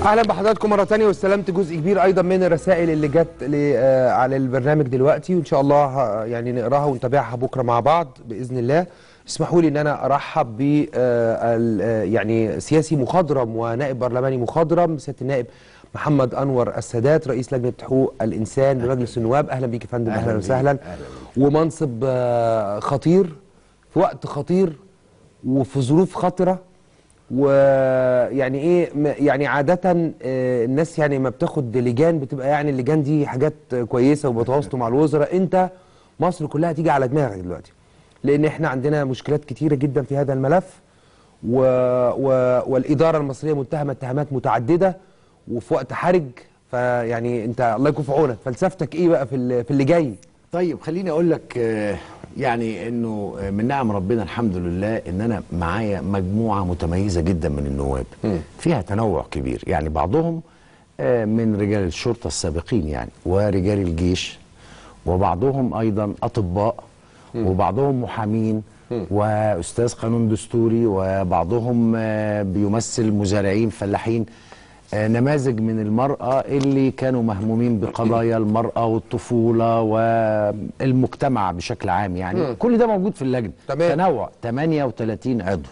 اهلا بحضراتكم مره تانية واستلمت جزء كبير ايضا من الرسائل اللي جت لي آه، على البرنامج دلوقتي وان شاء الله ه- يعني نقراها ونتابعها بكره مع بعض باذن الله اسمحوا لي ان انا ارحب ب آه، ال- آه، يعني سياسي مخضرم ونائب برلماني مخضرم سياده النائب محمد انور السادات رئيس لجنه حقوق الانسان بمجلس النواب اهلا بيك يا فندم أهلا اهلا بيك، وسهلا أهلا ومنصب آه، خطير في وقت خطير وفي ظروف خطره ويعني ايه م- يعني عاده آه، الناس يعني ما بتاخد لجان بتبقى يعني اللجان دي حاجات كويسه وبتواصلوا مع الوزراء انت مصر كلها تيجي على دماغك دلوقتي لان احنا عندنا مشكلات كتيره جدا في هذا الملف و... و... والاداره المصريه متهمه اتهامات متعدده وفي وقت حرج فيعني انت الله يكون في عونك فلسفتك ايه بقى في ال- في اللي جاي طيب خليني اقول لك آه، يعني انه آه، من نعم ربنا الحمد لله ان انا معايا مجموعه متميزه جدا من النواب فيها تنوع كبير يعني بعضهم آه، من رجال الشرطه السابقين يعني ورجال الجيش وبعضهم ايضا اطباء وبعضهم محامين واستاذ قانون دستوري وبعضهم آه، بيمثل مزارعين فلاحين آه، نماذج من المرأة اللي كانوا مهمومين بقضايا المرأة والطفولة والمجتمع بشكل عام يعني كل ده موجود في اللجنة تمام. تنوع 38 عضو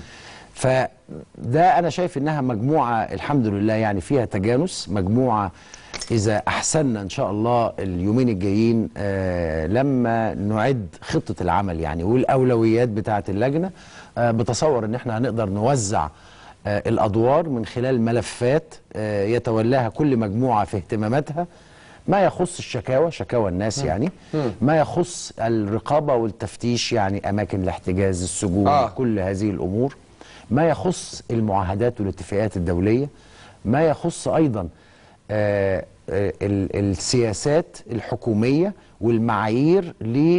فده أنا شايف إنها مجموعة الحمد لله يعني فيها تجانس مجموعة إذا أحسننا إن شاء الله اليومين الجايين آه لما نعد خطة العمل يعني والأولويات بتاعة اللجنة آه بتصور إن إحنا هنقدر نوزع آه، الادوار من خلال ملفات آه، يتولاها كل مجموعه في اهتماماتها ما يخص الشكاوى شكاوى الناس يعني ما يخص الرقابه والتفتيش يعني اماكن الاحتجاز السجون آه. آه. كل هذه الامور ما يخص المعاهدات والاتفاقيات الدوليه ما يخص ايضا آه، آه، ال- السياسات الحكوميه والمعايير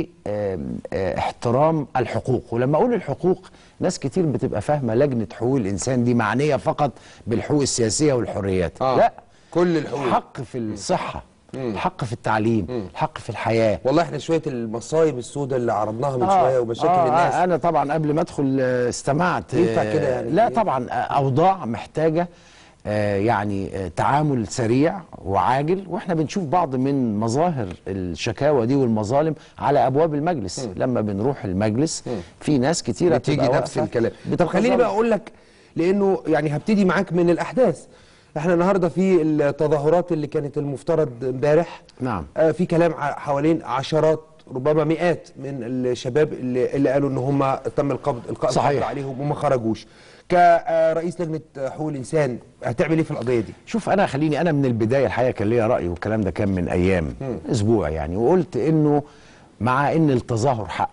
لاحترام الحقوق ولما اقول الحقوق ناس كتير بتبقى فاهمه لجنه حقوق الانسان دي معنيه فقط بالحقوق السياسيه والحريات آه. لا كل الحقوق الحق في الصحه الحق في التعليم الحق في الحياه والله احنا شويه المصايب السوداء اللي عرضناها من شويه ومشاكل آه الناس انا طبعا قبل ما ادخل آه، استمعت ينفع آه، كده يعني؟ لا إيه؟ طبعا آه، اوضاع محتاجه آه، يعني آه، تعامل سريع وعاجل واحنا بنشوف بعض من مظاهر الشكاوى دي والمظالم على ابواب المجلس لما بنروح المجلس في ناس كتيره بتيجي بتبقى نفس واقفة الكلام طب بتتظاهر. خليني بقى اقول لك لانه يعني هبتدي معاك من الاحداث احنا النهارده في التظاهرات اللي كانت المفترض امبارح نعم. آه في كلام ع- حوالين عشرات ربما مئات من الشباب اللي, اللي قالوا ان هم تم القبض القاء صحيح. القبض عليهم وما خرجوش كرئيس لجنه حقوق الانسان هتعمل ايه في القضيه دي؟ شوف انا خليني انا من البدايه الحقيقه كان ليا راي والكلام ده كان من ايام اسبوع يعني وقلت انه مع ان التظاهر حق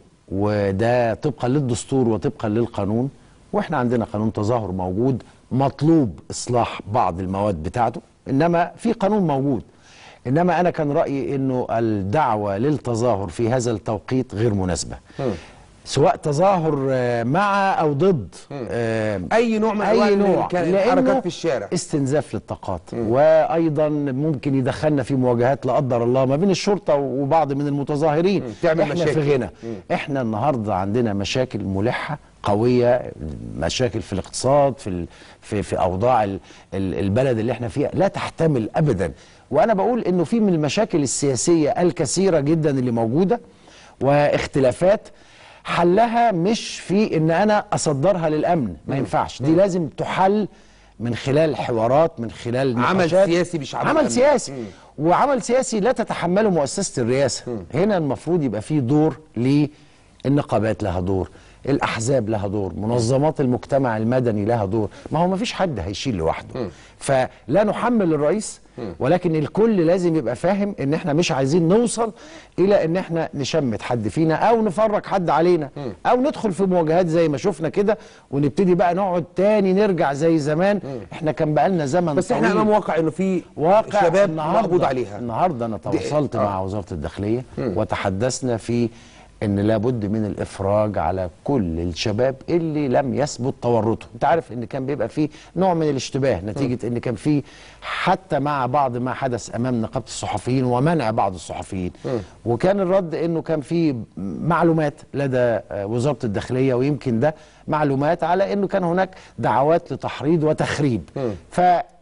وده طبقا للدستور وطبقا للقانون واحنا عندنا قانون تظاهر موجود مطلوب اصلاح بعض المواد بتاعته انما في قانون موجود انما انا كان رايي انه الدعوه للتظاهر في هذا التوقيت غير مناسبه سواء تظاهر آه، مع او ضد آه، أي نوع من أنواع اي نوع الك- الحركات لأنه في الشارع. استنزاف للطاقات وايضا ممكن يدخلنا في مواجهات لا قدر الله ما بين الشرطه وبعض من المتظاهرين تعمل احنا مشاكل. في غنى احنا النهارده عندنا مشاكل ملحه قويه مشاكل في الاقتصاد في ال... في في اوضاع ال... ال- البلد اللي احنا فيها لا تحتمل ابدا وانا بقول انه في من المشاكل السياسيه الكثيره جدا اللي موجوده واختلافات حلها مش في ان انا اصدرها للامن ما ينفعش دي لازم تحل من خلال حوارات من خلال عمل نقاشات. سياسي مش عمل عمل أمني. سياسي وعمل سياسي لا تتحمله مؤسسه الرئاسه هنا المفروض يبقى فيه دور للنقابات لها دور الاحزاب لها دور منظمات المجتمع المدني لها دور ما هو ما فيش حد هيشيل لوحده فلا نحمل الرئيس ولكن الكل لازم يبقى فاهم ان احنا مش عايزين نوصل الى ان احنا نشمت حد فينا او نفرج حد علينا او ندخل في مواجهات زي ما شفنا كده ونبتدي بقى نقعد تاني نرجع زي زمان احنا كان بقالنا زمن بس احنا طويل امام واقع انه في واقع شباب النهاردة مقبوض عليها النهارده انا تواصلت آه. مع وزاره الداخليه وتحدثنا في ان لابد من الافراج على كل الشباب اللي لم يثبت تورطه انت عارف ان كان بيبقى فيه نوع من الاشتباه نتيجه ان كان في حتى مع بعض ما حدث امام نقابه الصحفيين ومنع بعض الصحفيين وكان الرد انه كان في معلومات لدى آه، وزاره الداخليه ويمكن ده معلومات على انه كان هناك دعوات لتحريض وتخريب ف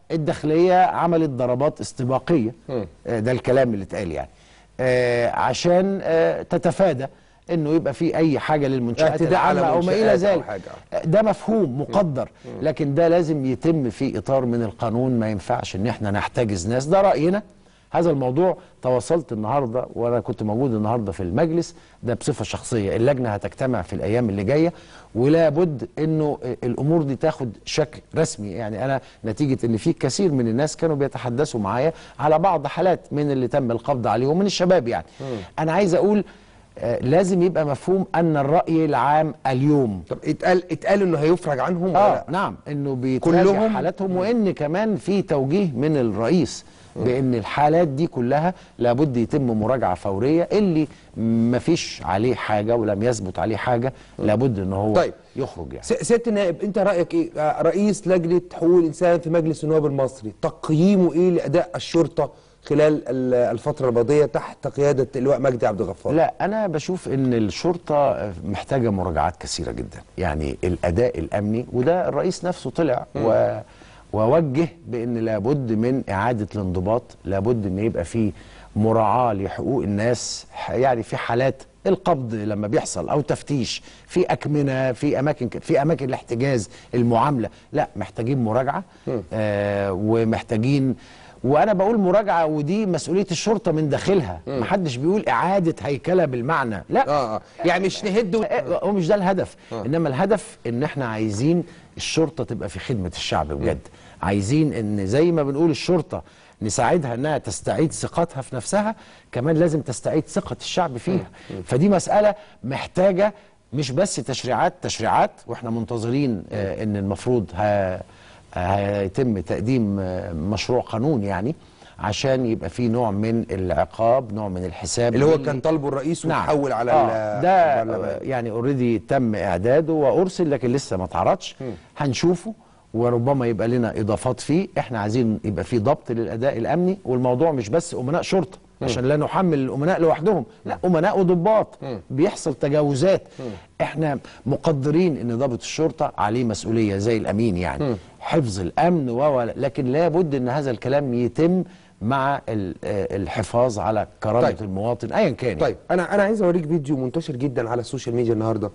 الداخليه عملت ضربات استباقيه آه، ده الكلام اللي اتقال يعني آه، عشان آه، تتفادى انه يبقى في اي حاجه للمنشات اعتداء على العامه او ما الى منشآت أو ذلك حاجة. ده مفهوم مقدر لكن ده لازم يتم في اطار من القانون ما ينفعش ان احنا نحتجز ناس ده راينا هذا الموضوع تواصلت النهارده وانا كنت موجود النهارده في المجلس ده بصفه شخصيه اللجنه هتجتمع في الايام اللي جايه ولا بد انه الامور دي تاخد شكل رسمي يعني انا نتيجه ان في كثير من الناس كانوا بيتحدثوا معايا على بعض حالات من اللي تم القبض عليهم من الشباب يعني انا عايز اقول آه، لازم يبقى مفهوم ان الراي العام اليوم طب اتقال اتقال انه هيفرج عنهم ولا اه لا؟ نعم انه بيتراجع كلهم؟ حالاتهم وان كمان في توجيه من الرئيس بان الحالات دي كلها لابد يتم مراجعه فوريه اللي ما فيش عليه حاجه ولم يثبت عليه حاجه لابد ان هو طيب. يخرج يعني س- سياده النائب انت رايك ايه آه، رئيس لجنه حقوق الانسان في مجلس النواب المصري تقييمه ايه لاداء الشرطه خلال ال- الفتره الماضيه تحت قياده اللواء مجدي عبد الغفار لا انا بشوف ان الشرطه محتاجه مراجعات كثيره جدا يعني الاداء الامني وده الرئيس نفسه طلع و ووجه بان لابد من اعاده الانضباط لابد ان يبقى في مراعاه لحقوق الناس ح- يعني في حالات القبض لما بيحصل او تفتيش في اكمنه في اماكن ك- في اماكن الاحتجاز المعامله لا محتاجين مراجعه آه ومحتاجين وانا بقول مراجعه ودي مسؤوليه الشرطه من داخلها محدش بيقول اعاده هيكله بالمعنى لا اه اه يعني مش نهد و- آه، هو مش ده الهدف انما الهدف ان احنا عايزين الشرطه تبقى في خدمه الشعب بجد عايزين ان زي ما بنقول الشرطه نساعدها انها تستعيد ثقتها في نفسها كمان لازم تستعيد ثقه الشعب فيها فدي مساله محتاجه مش بس تشريعات تشريعات واحنا منتظرين آه ان المفروض ه- هيتم تقديم آه، مشروع قانون يعني عشان يبقى في نوع من العقاب نوع من الحساب اللي هو للي- كان طالبه الرئيس نعم. وتحول على آه ال- ده البرلمان. يعني اوريدي تم اعداده وارسل لكن لسه ما اتعرضش هنشوفه وربما يبقى لنا اضافات فيه احنا عايزين يبقى في ضبط للاداء الامني والموضوع مش بس امناء شرطه عشان لا نحمل الامناء لوحدهم لا امناء وضباط بيحصل تجاوزات احنا مقدرين ان ضابط الشرطه عليه مسؤوليه زي الامين يعني حفظ الامن و لكن لابد ان هذا الكلام يتم مع ال- آه، الحفاظ على كرامه طيب. طيب. المواطن ايا كان يعني. طيب انا انا عايز اوريك فيديو منتشر جدا على السوشيال ميديا النهارده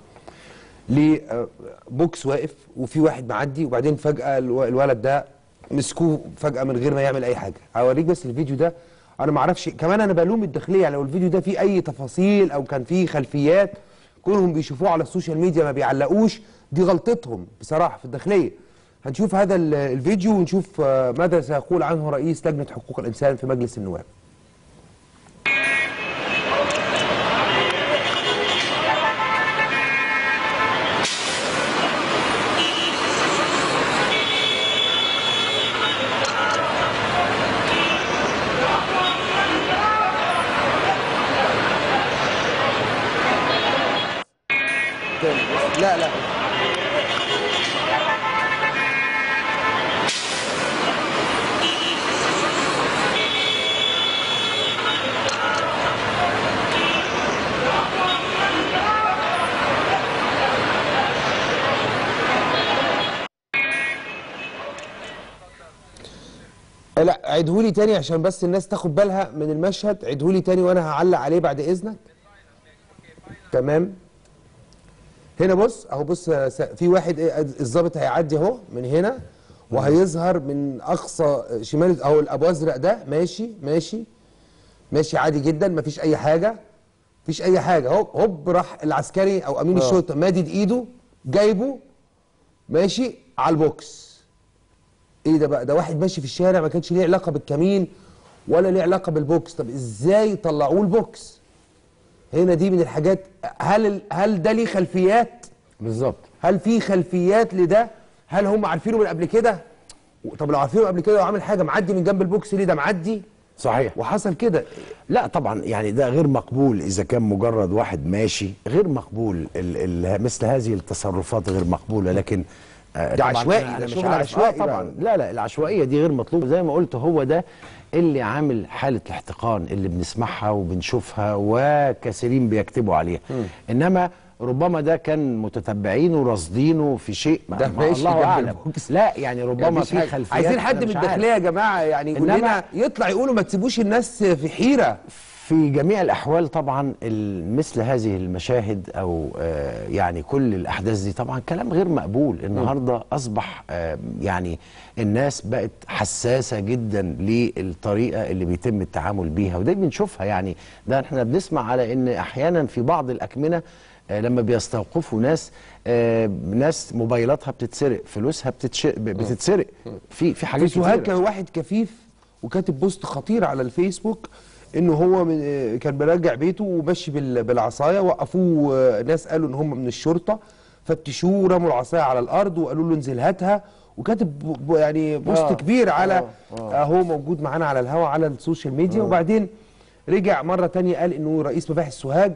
لبوكس واقف وفي واحد معدي وبعدين فجاه الو- الولد ده مسكوه فجاه من غير ما يعمل اي حاجه هوريك بس الفيديو ده انا ما اعرفش كمان انا بلوم الداخليه لو الفيديو ده فيه اي تفاصيل او كان فيه خلفيات كلهم بيشوفوه على السوشيال ميديا ما بيعلقوش دي غلطتهم بصراحه في الداخليه هنشوف هذا ال- الفيديو ونشوف آه، ماذا سيقول عنه رئيس لجنه حقوق الانسان في مجلس النواب لا لا لا عيدهولي تاني عشان بس الناس تاخد بالها من المشهد عيدهولي تاني وانا هعلق عليه بعد اذنك تمام هنا بص اهو بص يا س- في واحد إيه، الظابط هيعدي اهو من هنا وهيظهر من اقصى شمال اهو الابو ازرق ده ماشي ماشي ماشي عادي جدا مفيش اي حاجه مفيش اي حاجه هوب هوب راح العسكري او امين الشرطه مادد ايده جايبه ماشي على البوكس ايه ده بقى ده واحد ماشي في الشارع ما كانش ليه علاقه بالكمين ولا ليه علاقه بالبوكس طب ازاي طلعوه البوكس هنا دي من الحاجات هل ال- هل ده ليه خلفيات بالظبط هل في خلفيات لده هل هم عارفينه من قبل كده طب لو عارفينه قبل كده وعامل حاجه معدي من جنب البوكس ليه ده معدي صحيح وحصل كده لا طبعا يعني ده غير مقبول اذا كان مجرد واحد ماشي غير مقبول ال ال مثل هذه التصرفات غير مقبوله لكن آه، ده طبعاً عشوائي، أنا- ده أنا مش شغل عارف. عشوائي آه طبعا بقى. لا لا العشوائيه دي غير مطلوبه زي ما قلت هو ده اللي عامل حاله الاحتقان اللي بنسمعها وبنشوفها وكثيرين بيكتبوا عليها انما ربما ده كان متتبعينه ورصدينه في شيء ما ده ما ماشي الله جنب اعلم البوكس. لا يعني ربما مفيش في حاجة. خلفيات عايزين أنا حد مش من عارف. الداخليه يا جماعه يعني يقول إنما- لنا يطلع يقولوا ما تسيبوش الناس في حيره في جميع الأحوال طبعا ال- مثل هذه المشاهد أو آه، يعني كل الأحداث دي طبعا كلام غير مقبول النهاردة أصبح آه، يعني الناس بقت حساسة جدا للطريقة اللي بيتم التعامل بيها وده بنشوفها يعني ده احنا بنسمع على ان أحيانا في بعض الأكمنة آه، لما بيستوقفوا ناس آه، ناس موبايلاتها بتتسرق فلوسها بتتش... بتتسرق في في في حاجات سوهاج كتيرة. كان واحد كفيف وكاتب بوست خطير على الفيسبوك انه هو من آه، كان بيرجع بيته وماشي بال- بالعصايه وقفوه آه، ناس قالوا ان هم من الشرطه فتشوه ورموا العصايه على الارض وقالوا له انزل هاتها وكاتب ب- ب- يعني بوست آه، كبير على آه، اهو موجود معانا على الهوا على السوشيال ميديا وبعدين رجع مره تانية قال انه رئيس مباحث سوهاج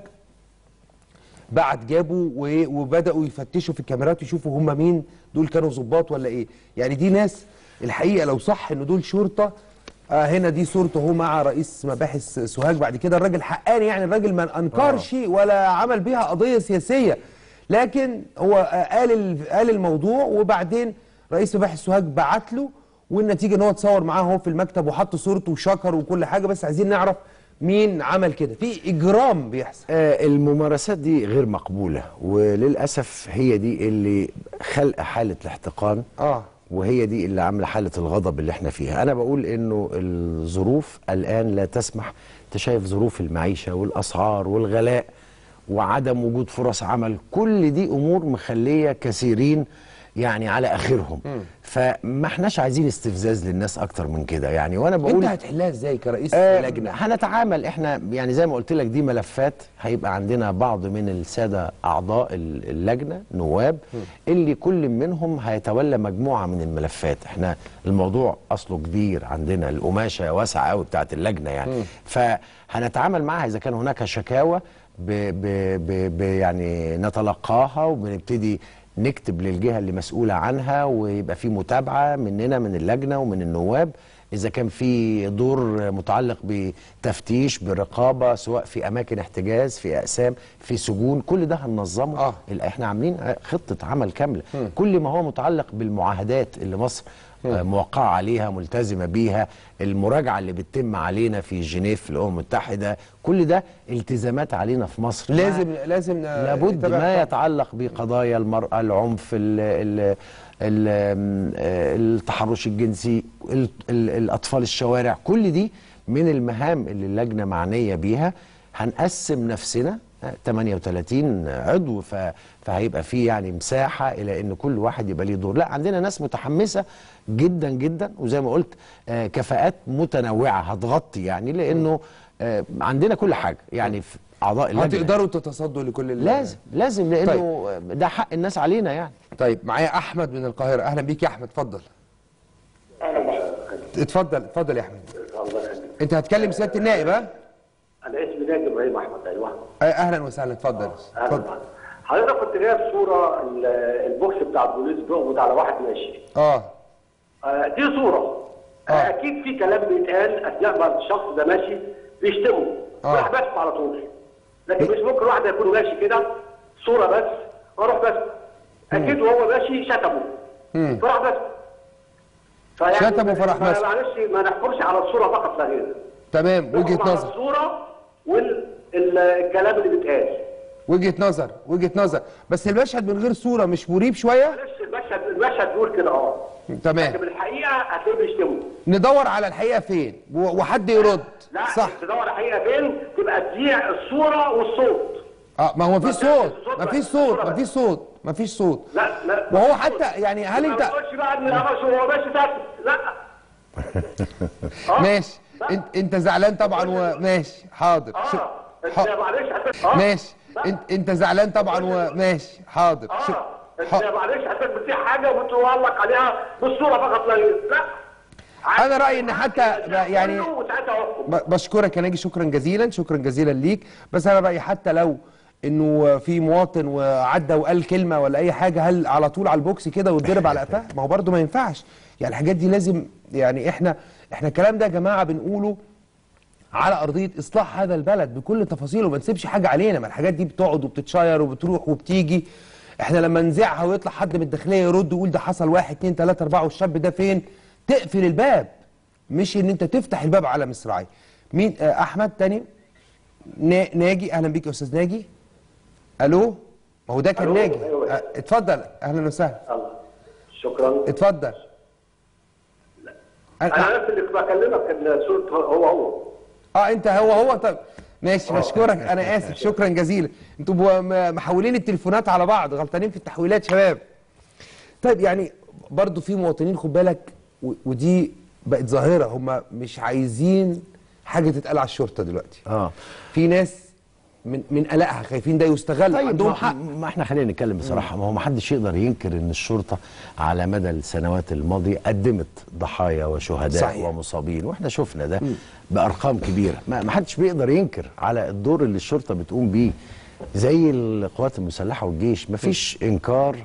بعت جابوا و- وبداوا يفتشوا في الكاميرات يشوفوا هم مين دول كانوا ظباط ولا ايه يعني دي ناس الحقيقه لو صح ان دول شرطه آه هنا دي صورته هو مع رئيس مباحث سوهاج بعد كده الراجل حقاني يعني الراجل ما انكرش ولا عمل بيها قضيه سياسيه لكن هو آه قال ال- قال الموضوع وبعدين رئيس مباحث سوهاج بعت له والنتيجه ان هو اتصور معاه هو في المكتب وحط صورته وشكر وكل حاجه بس عايزين نعرف مين عمل كده في اجرام بيحصل آه، الممارسات دي غير مقبولة وللأسف هي دي اللي خلق حالة الاحتقان اه وهي دي اللي عاملة حالة الغضب اللي احنا فيها أنا بقول إنه الظروف الآن لا تسمح أنت شايف ظروف المعيشة والأسعار والغلاء وعدم وجود فرص عمل كل دي أمور مخلية كثيرين يعني على آخرهم فما احناش عايزين استفزاز للناس أكتر من كده يعني وأنا بقول انت هتحلها ازاي كرئيس آه، لجنه هنتعامل احنا يعني زي ما قلت لك دي ملفات هيبقى عندنا بعض من الساده اعضاء ال- اللجنه نواب اللي كل منهم هيتولى مجموعه من الملفات احنا الموضوع اصله كبير عندنا القماشه واسعه قوي بتاعت اللجنه يعني فهنتعامل معها اذا كان هناك شكاوى ب ب ب ب يعني نتلقاها وبنبتدي نكتب للجهه اللي مسؤوله عنها ويبقى في متابعه مننا من اللجنه ومن النواب اذا كان في دور متعلق بتفتيش برقابه سواء في اماكن احتجاز في اقسام في سجون كل ده هننظمه آه. ال- احنا عاملين خطه عمل كامله كل ما هو متعلق بالمعاهدات اللي مصر آه، موقعه عليها ملتزمه بيها المراجعه اللي بتتم علينا في جنيف في الامم المتحده كل ده التزامات علينا في مصر لازم لازم ن- لابد نتابع ما طبعاً. يتعلق بقضايا المرأة العنف ال ال ال التحرش الجنسي ال ال الأطفال الشوارع كل دي من المهام اللي اللجنة معنية بيها هنقسم نفسنا آه، 38 عضو ف- فهيبقى في يعني مساحة إلى أن كل واحد يبقى ليه دور لا عندنا ناس متحمسة جدا جدا وزي ما قلت آه، كفاءات متنوعة هتغطي يعني لأنه آه، عندنا كل حاجة يعني في أعضاء اللجنة هتقدروا تتصدوا لكل ال- لازم لازم لانه ده حق الناس علينا يعني طيب معايا احمد من القاهره اهلا بيك يا احمد اتفضل اهلا بحضرتك اتفضل اتفضل يا احمد الله يخليك انت هتكلم سياده النائب ها انا اسمي ناجي ابراهيم احمد ايوه آه، اهلا وسهلا اتفضل اهلا اتفضل بحضرتك حضرتك كنت جايب صوره ال- البوكس بتاع البوليس بيقبض على واحد ماشي اه آه، دي صوره آه. آه. اكيد في كلام بيتقال اثناء ما الشخص ده ماشي بيشتمه آه. راح بس على طول لكن مش ممكن واحد يكون ماشي كده صوره بس واروح بس اكيد وهو ماشي شتمه فراح بس فيعني شتمه فراح ما- مسك. معلش ما نحكمش على الصوره فقط لا غير تمام وجهه نحكم على نظر الصوره والكلام اللي بيتقال وجهه نظر وجهه نظر بس المشهد من غير صوره مش مريب شويه معلش المشهد المشهد بيقول كده اه تمام لكن الحقيقه هتلاقيه بيشتموا ندور على الحقيقه فين و- وحد يرد لا صح تدور على الحقيقه فين تبقى تذيع الصوره والصوت اه ما هو مفيش ما صوت الصوت مفيش بس، صوت الصورة مفيش صوت مفيش صوت لا لا وهو حتى يعني هل ما انت تقولش بقى ان القمش هو ماشي تحت لا آه. ماشي لا. انت انت زعلان طبعا وماشي حاضر شو- اه انت ح- معلش هت- اه ماشي لا. انت انت زعلان طبعا وماشي حاضر شو- اه انت ح- معلش هتك بتذيع حاجه وبتعلق عليها بالصوره فقط لا غير لا أنا رأيي إن حتى يعني- وساعتها احكم ب- بشكرك يا ناجي شكرا جزيلا شكرا جزيلا ليك بس انا رايي حتى لو انه في مواطن وعدى وقال كلمه ولا اي حاجه هل على طول على البوكس كده ويتضرب على قفاه ما هو برده ما ينفعش يعني الحاجات دي لازم يعني احنا احنا الكلام ده يا جماعه بنقوله على ارضيه اصلاح هذا البلد بكل تفاصيله ما نسيبش حاجه علينا ما الحاجات دي بتقعد وبتتشير وبتروح وبتيجي احنا لما نذيعها ويطلع حد من الداخليه يرد ويقول ده حصل واحد اتنين تلاته اربعه والشاب ده فين تقفل الباب مش ان انت تفتح الباب على مصراعي مين آه احمد تاني نا- ناجي اهلا بيك يا استاذ ناجي الو ما هو ده كان ألو، ناجي أيوة. آه، اتفضل اهلا وسهلا الله شكرا اتفضل انا أنا نفس اللي بكلمك كان صورة هو هو اه انت هو هو طب ماشي بشكرك انا اسف شكرا جزيلا انتوا بو- م- محولين التليفونات على بعض غلطانين في التحويلات شباب طيب يعني برضو في مواطنين خد بالك و- ودي بقت ظاهره هم مش عايزين حاجه تتقال على الشرطه دلوقتي اه في ناس من من قلقها خايفين ده يستغل طيب عندهم ما, حق ما احنا خلينا نتكلم بصراحه ما هو ما حدش يقدر ينكر ان الشرطه على مدى السنوات الماضيه قدمت ضحايا وشهداء صحيح. ومصابين واحنا شفنا ده بارقام كبيره ما ما حدش بيقدر ينكر على الدور اللي الشرطه بتقوم بيه زي القوات المسلحه والجيش ما فيش انكار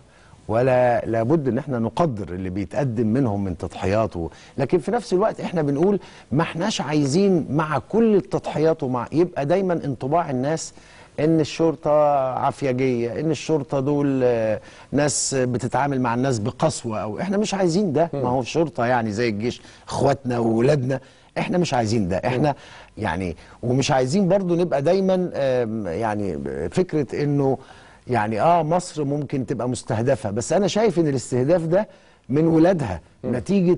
ولا لابد ان احنا نقدر اللي بيتقدم منهم من تضحيات و... لكن في نفس الوقت احنا بنقول ما احناش عايزين مع كل التضحيات ومع يبقى دايما انطباع الناس ان الشرطه عفياجيه ان الشرطه دول آه، ناس بتتعامل مع الناس بقسوه او احنا مش عايزين ده ما هو الشرطه يعني زي الجيش اخواتنا وولادنا احنا مش عايزين ده احنا يعني ومش عايزين برضو نبقى دايما آم، يعني فكره انه يعني اه مصر ممكن تبقى مستهدفه بس انا شايف ان الاستهداف ده من ولادها نتيجه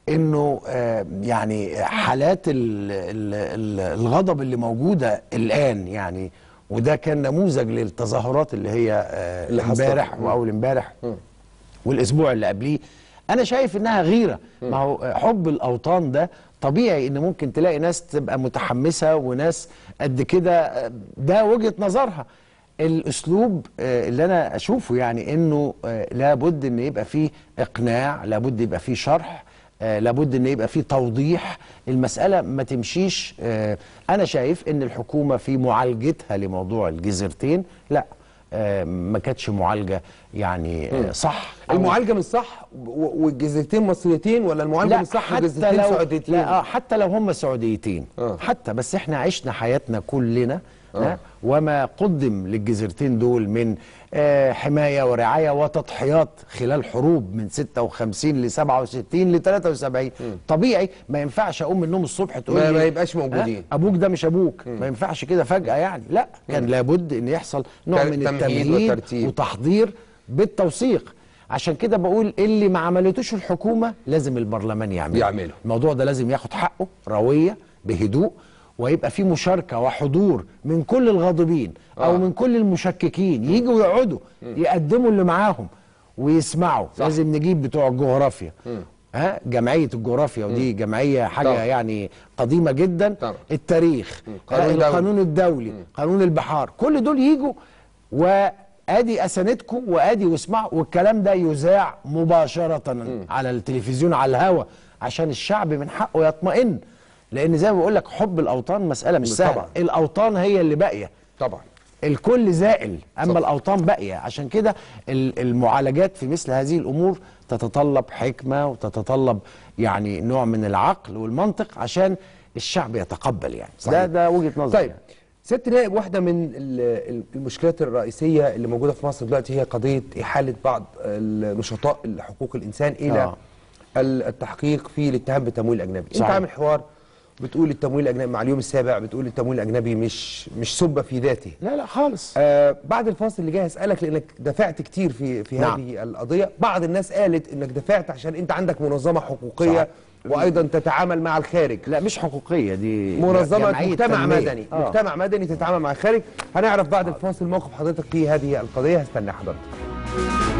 انه آه يعني حالات ال ال ال الغضب اللي موجوده الان يعني وده كان نموذج للتظاهرات اللي هي آه اللي حصلت. امبارح واول امبارح والاسبوع اللي قبليه انا شايف انها غيره ما هو حب الاوطان ده طبيعي ان ممكن تلاقي ناس تبقى متحمسه وناس قد كده ده وجهه نظرها الاسلوب آه، اللي انا اشوفه يعني انه آه، لابد ان يبقى فيه اقناع لابد يبقى فيه شرح آه، لابد ان يبقى فيه توضيح المساله ما تمشيش آه، انا شايف ان الحكومه في معالجتها لموضوع الجزيرتين لا آه، ما كانتش معالجه يعني آه، صح أو- المعالجه مش صح و- والجزيرتين مصريتين ولا المعالجه مش صح والجزيرتين لو سعوديتين لا آه حتى لو هم سعوديتين آه. حتى بس احنا عشنا حياتنا كلنا آه. وما قدم للجزيرتين دول من آه حمايه ورعايه وتضحيات خلال حروب من 56 ل 67 ل 73 طبيعي ما ينفعش اقوم من النوم الصبح تقول ما- لي ما يبقاش موجودين. آه ابوك ده مش ابوك ما ينفعش كده فجاه يعني لا كان لابد ان يحصل نوع تر- من تمهيد التمهيد وترتيب. وتحضير بالتوثيق عشان كده بقول اللي ما عملتوش الحكومه لازم البرلمان يعمله يعمله. الموضوع ده لازم ياخد حقه رويه بهدوء ويبقى في مشاركه وحضور من كل الغاضبين او آه. من كل المشككين يجوا يقعدوا يقدموا اللي معاهم ويسمعوا صح. لازم نجيب بتوع الجغرافيا ها جمعيه الجغرافيا ودي جمعيه حاجه طبعا. يعني قديمه جدا طبعا. التاريخ قانون آه، دولي. القانون الدولي قانون البحار كل دول يجوا وادي اساندكم وادي واسمعوا والكلام ده يذاع مباشره على التلفزيون على الهوا عشان الشعب من حقه يطمئن لان زي ما بقول لك حب الاوطان مساله مش سهله طبعا. الاوطان هي اللي باقيه طبعا الكل زائل اما صح. الاوطان باقيه عشان كده ال- المعالجات في مثل هذه الامور تتطلب حكمه وتتطلب يعني نوع من العقل والمنطق عشان الشعب يتقبل يعني صحيح. ده ده وجهه نظري طيب ست نائب واحدة من ال- ال- المشكلات الرئيسية اللي موجودة في مصر دلوقتي هي قضية إحالة بعض النشطاء حقوق الإنسان إلى آه. ال- التحقيق في الاتهام بالتمويل الأجنبي أنت صحيح. عامل حوار بتقول التمويل الأجنبي مع اليوم السابع بتقول التمويل الأجنبي مش مش سبة في ذاته لا لا خالص آه بعد الفاصل اللي جاي هسألك لأنك دفعت كتير في في نعم. هذه القضية بعض الناس قالت إنك دفعت عشان أنت عندك منظمة حقوقية صح. وأيضا تتعامل مع الخارج لا مش حقوقيه دي منظمة جمعية مجتمع تنمية. مدني آه. مجتمع مدني تتعامل مع الخارج هنعرف بعد الفاصل موقف حضرتك في هذه القضية هستنى حضرتك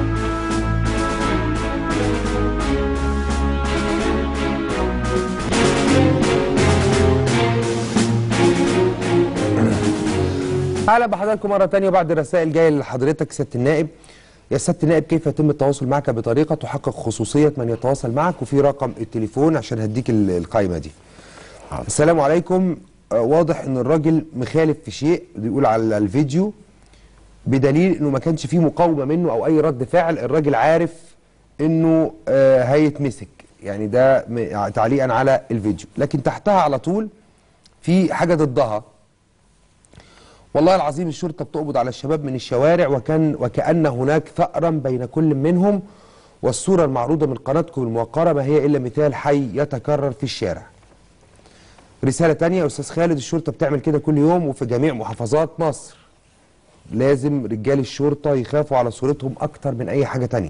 اهلا بحضراتكم مره تانية بعد الرسائل جايه لحضرتك سياده النائب يا سياده النائب كيف يتم التواصل معك بطريقه تحقق خصوصيه من يتواصل معك وفي رقم التليفون عشان هديك ال- القائمه دي السلام عليكم آه، واضح ان الراجل مخالف في شيء بيقول على الفيديو بدليل انه ما كانش فيه مقاومه منه او اي رد فعل الراجل عارف انه آه هيتمسك يعني ده م- تعليقا على الفيديو لكن تحتها على طول في حاجه ضدها والله العظيم الشرطه بتقبض على الشباب من الشوارع وكان وكأن هناك ثأرا بين كل منهم والصوره المعروضه من قناتكم الموقره ما هي الا مثال حي يتكرر في الشارع رسالة تانية يا أستاذ خالد الشرطة بتعمل كده كل يوم وفي جميع محافظات مصر لازم رجال الشرطة يخافوا على صورتهم أكتر من أي حاجة تانية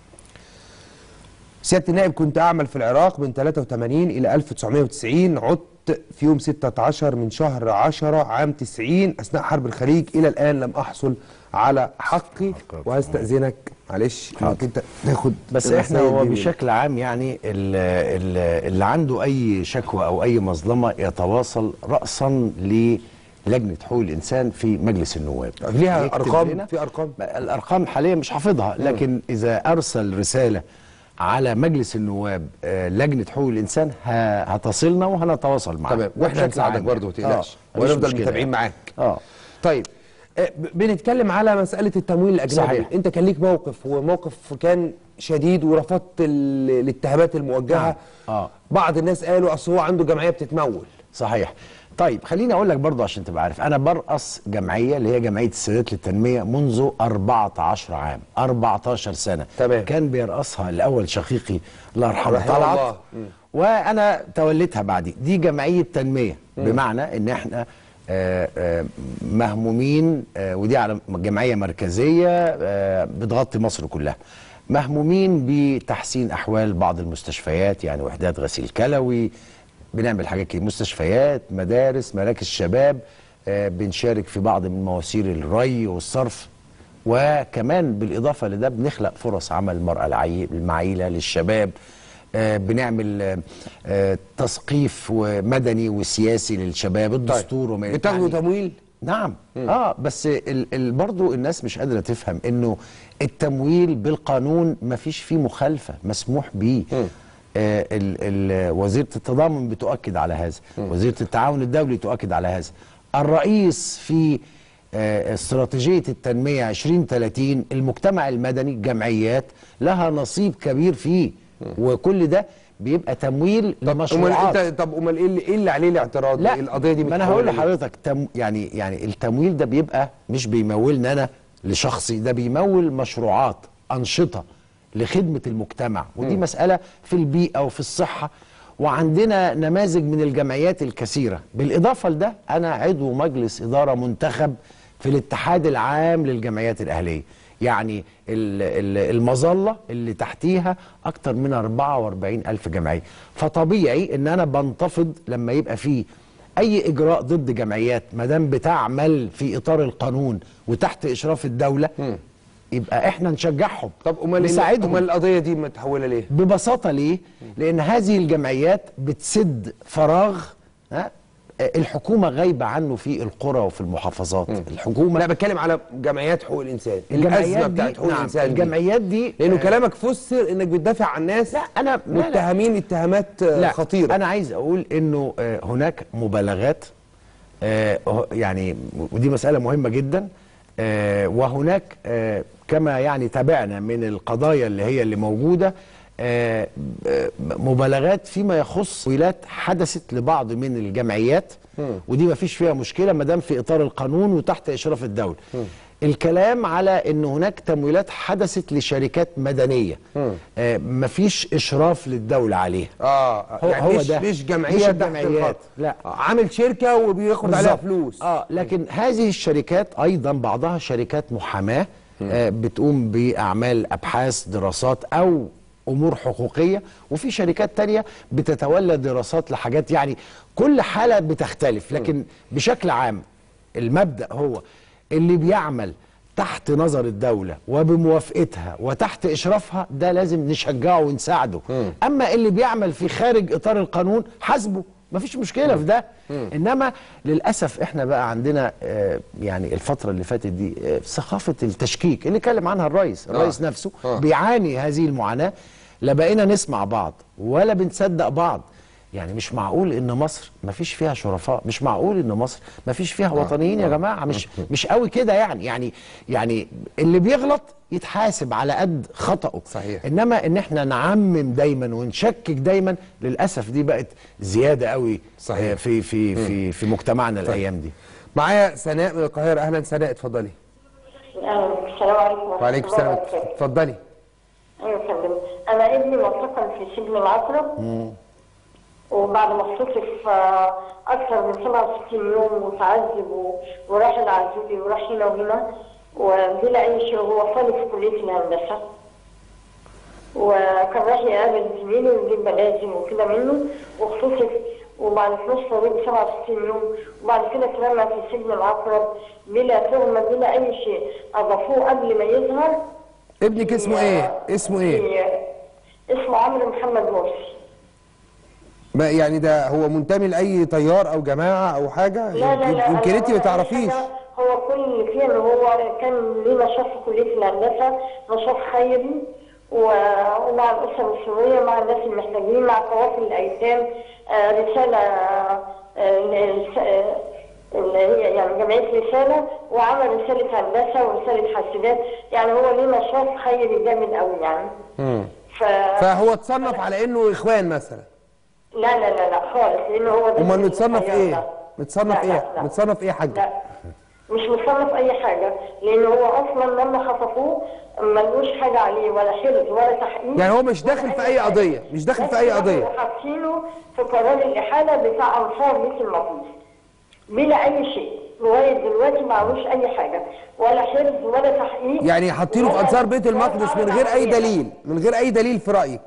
سيادة النائب كنت أعمل في العراق من 83 إلى 1990 عدت في يوم 16 من شهر 10 عام 90 أثناء حرب الخليج إلى الآن لم أحصل على حقي وهستأذنك معلش إنك أنت تاخد بس احنا الرسائل هو دي من- بشكل عام يعني ال- ال- اللي عنده اي شكوى او اي مظلمه يتواصل راسا للجنه حقوق الانسان في مجلس النواب ليها يكتب أرقام؟ لنا- في أرقام؟ الارقام حاليا مش حافظها لكن اذا ارسل رساله على مجلس النواب آه، لجنه حقوق الانسان ه- هتصلنا وهنتواصل معاه تمام ده واحنا بشكل هنساعدك عام برضه ما يعني. تقلقش آه، مفيش ونفضل مشكلة متابعين يعني. معاك اه طيب آه، ب- بنتكلم على مسألة التمويل الأجنبي صحيح. أنت كان ليك موقف وموقف كان شديد ورفضت ال- الاتهامات الموجهة نعم. آه. بعض الناس قالوا أصل هو عنده جمعية بتتمول صحيح طيب خليني اقول لك برضه عشان تبقى عارف انا برأس جمعيه اللي هي جمعيه السادات للتنميه منذ 14 عام 14 سنه تمام. كان بيرأسها الاول شقيقي الله يرحمه رحمه طلعت الله. مم. وانا توليتها بعدي دي جمعيه تنميه بمعنى ان احنا آه، آه، مهمومين آه، ودي على جمعيه مركزيه آه، بتغطي مصر كلها مهمومين بتحسين احوال بعض المستشفيات يعني وحدات غسيل كلوي بنعمل حاجات كتير مستشفيات مدارس مراكز شباب آه، بنشارك في بعض من مواسير الري والصرف وكمان بالإضافة لده بنخلق فرص عمل المرأة العي- المعيلة للشباب آه، بنعمل آه، آه، تثقيف ومدني وسياسي للشباب الدستور وما بتاخدوا يعني- تمويل نعم اه بس ال ال برضو الناس مش قادره تفهم انه التمويل بالقانون ما فيش فيه مخالفه مسموح بيه آه ال ال وزيره التضامن بتؤكد على هذا وزيره التعاون الدولي تؤكد على هذا الرئيس في آه استراتيجيه التنميه 2030 المجتمع المدني الجمعيات لها نصيب كبير فيه وكل ده بيبقى تمويل طب أمال لمشروعات أنت طب أمال إيه اللي, إيه اللي عليه الاعتراض لا القضية دي ما انا هقول متحولة ليه؟ لحضرتك تم يعني يعني التمويل ده بيبقى مش بيمولني انا لشخصي ده بيمول مشروعات انشطه لخدمه المجتمع ودي مساله في البيئه وفي الصحه وعندنا نماذج من الجمعيات الكثيره بالاضافه لده انا عضو مجلس اداره منتخب في الاتحاد العام للجمعيات الاهليه يعني ال- ال- المظله اللي تحتيها اكتر من 44 الف جمعيه فطبيعي ان انا بنتفض لما يبقى فيه اي اجراء ضد جمعيات ما دام بتعمل في اطار القانون وتحت اشراف الدوله يبقى احنا نشجعهم طب أمال إيه- نساعدهم أمال القضية دي متحولة ليه؟ ببساطه ليه لان هذه الجمعيات بتسد فراغ ها الحكومه غايبه عنه في القرى وفي المحافظات الحكومه لا بتكلم على جمعيات حقوق الإنسان الجمعيات الأزمة دي بتاعت حقوق نعم الإنسان دي. الجمعيات دي لأنه آه، كلامك فسر إنك بتدافع عن ناس لا انا لا، لا. متهمين اتهامات آه، لا خطيرة انا عايز اقول انه آه، هناك مبالغات آه، هو- يعني ودي مساله مهمه جدا آه، وهناك آه، كما يعني تابعنا من القضايا اللي هي اللي موجوده آه، آه، مبالغات فيما يخص ويلات حدثت لبعض من الجمعيات ودي ما فيش فيها مشكله ما دام في اطار القانون وتحت اشراف الدوله الكلام على ان هناك تمويلات حدثت لشركات مدنيه آه مفيش اشراف للدوله عليها اه هو- يعني هو مش ده. مش جمعيه مش تحت الجمعيات، الخط. لا. عامل شركه وبياخد عليها بالظبط. فلوس اه لكن هذه الشركات ايضا بعضها شركات محاماه آه بتقوم باعمال ابحاث دراسات او امور حقوقيه وفي شركات تانية بتتولى دراسات لحاجات يعني كل حاله بتختلف لكن بشكل عام المبدا هو اللي بيعمل تحت نظر الدولة وبموافقتها وتحت إشرافها ده لازم نشجعه ونساعده أما اللي بيعمل في خارج إطار القانون حاسبه مفيش مشكلة في ده إنما للأسف إحنا بقى عندنا آه، يعني الفترة اللي فاتت دي آه، ثقافة التشكيك اللي اتكلم عنها الرئيس الرئيس نفسه آه. بيعاني هذه المعاناة لا بقينا نسمع بعض ولا بنصدق بعض يعني مش معقول ان مصر ما فيش فيها شرفاء مش معقول ان مصر ما فيش فيها وطنيين يا جماعه مش مش قوي كده يعني يعني يعني اللي بيغلط يتحاسب على قد خطأه صحيح. انما ان احنا نعمم دايما ونشكك دايما للاسف دي بقت زياده قوي صحيح. آه، في في في في مجتمعنا الايام دي معايا سناء من القاهره اهلا سناء اتفضلي السلام عليكم ورحمة وعليكم الله السلام وبركاته. اتفضلي ايوه يا فندم انا ابني معتقل في سجن العصرة وبعد ما اختطف آه، اكثر من 67 يوم وتعذب و- وراح العزيزي وراح هنا وهنا وبلا اي شيء وهو طالب في كليه الهندسه وكان راح يقابل زميله ويجيب ملازم وكده منه واختطف وبعد في نص طريق 67 يوم وبعد كده اترمى في سجن العقرب بلا تهمه بلا اي شيء اضافوه قبل ما يظهر ابنك اسمه ايه اسمه ايه في- اسمه عمرو محمد مرسي ما يعني ده هو منتمي لاي تيار او جماعه او حاجه لا لا لا يمكن أنا انت ما ولا أي تعرفيش حاجة. هو كل اللي فيه ان هو كان ليه نشاط في كليه الهندسه نشاط خيري و- ومع الاسره السوريه مع الناس المحتاجين مع قوافل الايتام آه، رساله آه، ل- آه، اللي هي يعني جمعيه رساله وعمل رساله هندسه ورساله حاسبات يعني هو ليه نشاط خيري جامد قوي يعني ف... فهو اتصنف على انه اخوان مثلا لا لا لا لا خالص لانه هو ده امال اللي متصنف بيتخيل ايه ده. متصنف لا، لا، ايه لا. متصنف ايه يا حاجه لا مش مصنف اي حاجه لان هو اصلا لما خطفوه ملوش حاجه عليه ولا حرز ولا تحقيق يعني هو مش ولا داخل في أي حاجة. قضية، مش داخل في بس أي راحوا قضية. حاطينه في قرار الاحاله بتاع انصار بيت المقدس بلا اي شيء لغايه دلوقتي معلوش اي حاجه ولا حرز ولا تحقيق يعني حاطينه في ولا- انصار بيت ولا المقدس من عمل غير اي عملية. دليل من غير اي دليل في رايك